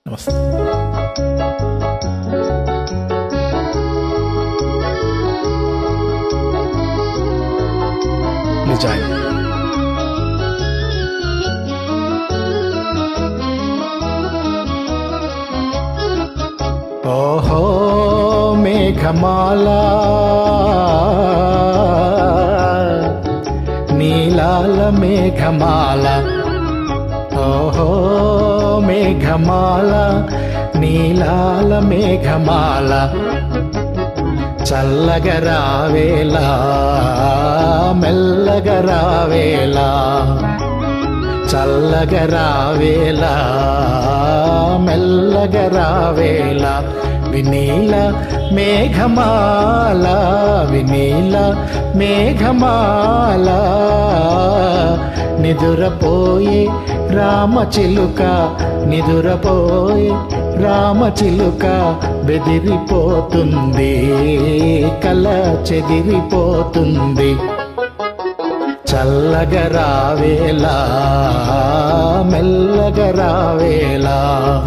నమస్తే నిజాయి ఓహో మేఘమాల నీలాల మేఘమాల ఓహో మేఘమాల నీలాల మేఘమాల చల్లగరావేలా మెల్లగరావేలా చల్లగరావేలా మెల్లగరావేలా వినీల మేఘమాల వినీల మేఘమాల నిదురపోయే రామచిలుక నిదురపోయే రామచిలుక బెదిరిపోతుంది కల చెదిరిపోతుంది చల్లగరావేలా మెల్లగరావేలా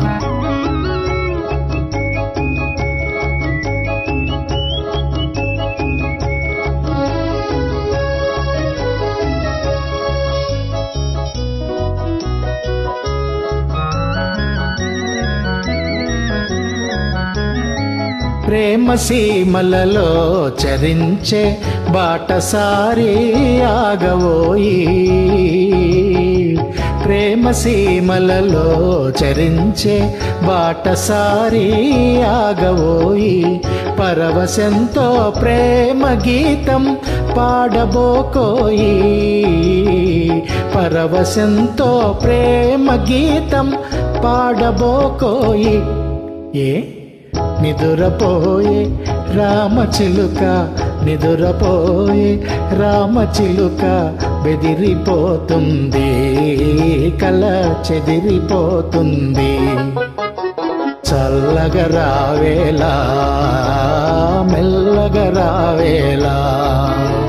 ప్రేమ సీమలలో చరించే బాటసారి ఆగవోయి ప్రేమ సీమలలో చరించే బాటసారి ఆగవోయి పరవశంతో ప్రేమ గీతం పాడబోకోయి పరవశంతో ప్రేమ గీతం పాడబోకోయి ఏ నిదురపోయే రామచిలుక నిదురపోయే రామచిలుక బెదిరిపోతుంది కల చెదిరిపోతుంది చల్లగరావేలా మెల్లగరావేలా